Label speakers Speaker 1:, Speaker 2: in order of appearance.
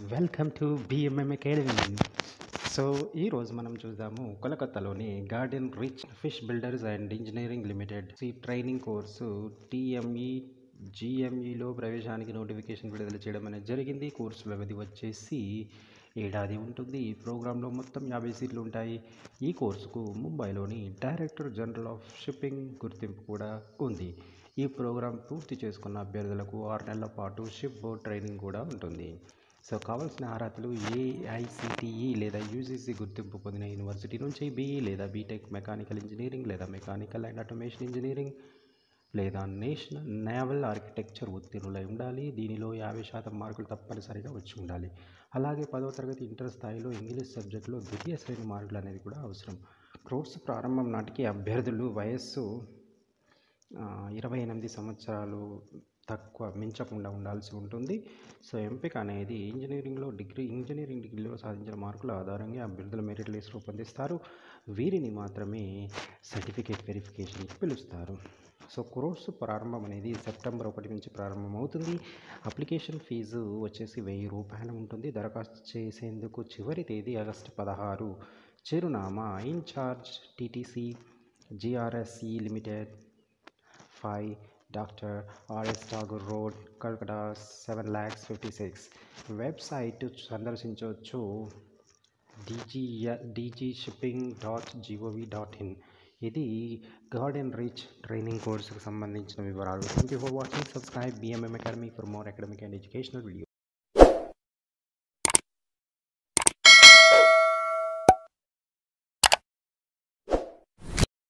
Speaker 1: welcome to BMM Academy so ఈరోజు మనం చూద్దాము కోలకత్తాలోని Garden Reach fish builders and Engineering Limited ఈ ట్రైనింగ్ కోర్సు టీఎంఈ జిఎంఈలో ప్రవేశానికి నోటిఫికేషన్ విడుదల చేయడం అనేది జరిగింది కోర్సు వ్యవధి వచ్చేసి ఏడాది ఉంటుంది ఈ ప్రోగ్రాంలో మొత్తం యాభై సీట్లు ఉంటాయి ఈ కోర్సుకు ముంబైలోని డైరెక్టర్ జనరల్ ఆఫ్ షిప్పింగ్ గుర్తింపు కూడా ఉంది ఈ ప్రోగ్రాం పూర్తి చేసుకున్న అభ్యర్థులకు ఆరు నెలల పాటు షిప్ బోర్డ్ ట్రైనింగ్ కూడా ఉంటుంది సో కావాల్సిన అర్హతలు ఏఐసిటిఈ లేదా యూజీసీ గుర్తింపు పొందిన యూనివర్సిటీ నుంచి బీఈ లేదా బీటెక్ మెకానికల్ ఇంజనీరింగ్ లేదా మెకానికల్ అండ్ ఆటోమేషన్ ఇంజనీరింగ్ లేదా నేషనల్ నేవల్ ఆర్కిటెక్చర్ ఉత్తీర్ణులై ఉండాలి దీనిలో యాభై శాతం మార్కులు తప్పనిసరిగా వచ్చి ఉండాలి అలాగే పదవ తరగతి ఇంటర్ స్థాయిలో ఇంగ్లీష్ సబ్జెక్టులో ద్వితీయ శ్రేణి మార్కులు అనేది కూడా అవసరం కోర్సు ప్రారంభం నాటికి అభ్యర్థులు వయస్సు ఆ, ఇరవై ఎనిమిది సంవత్సరాలు తక్కువ మించకుండా ఉండాల్సి ఉంటుంది సో ఎంపిక అనేది ఇంజనీరింగ్లో డిగ్రీ ఇంజనీరింగ్ డిగ్రీలో సాధించిన మార్కుల ఆధారంగా అభ్యర్థుల మెరిట్ లిస్ట్ రూపొందిస్తారు వీరిని మాత్రమే సర్టిఫికేట్ వెరిఫికేషన్కి పిలుస్తారు సో కోర్సు ప్రారంభం అనేది సెప్టెంబర్ ఒకటి నుంచి ప్రారంభమవుతుంది అప్లికేషన్ ఫీజు వచ్చేసి వెయ్యి రూపాయలు ఉంటుంది దరఖాస్తు చేసేందుకు చివరి తేదీ ఆగస్టు పదహారు చిరునామా incharge TTC GRSE Limited five doctor RS Tagore road Calcutta seven lakhs fifty six website సందర్శించవచ్చు DG DG shipping dot GOV dot in ఇది గార్డెన్ రీచ్ ట్రైనింగ్ కోర్సుకు సంబంధించిన వివరాలు thank you for watching subscribe BMM Academy for more academic and educational video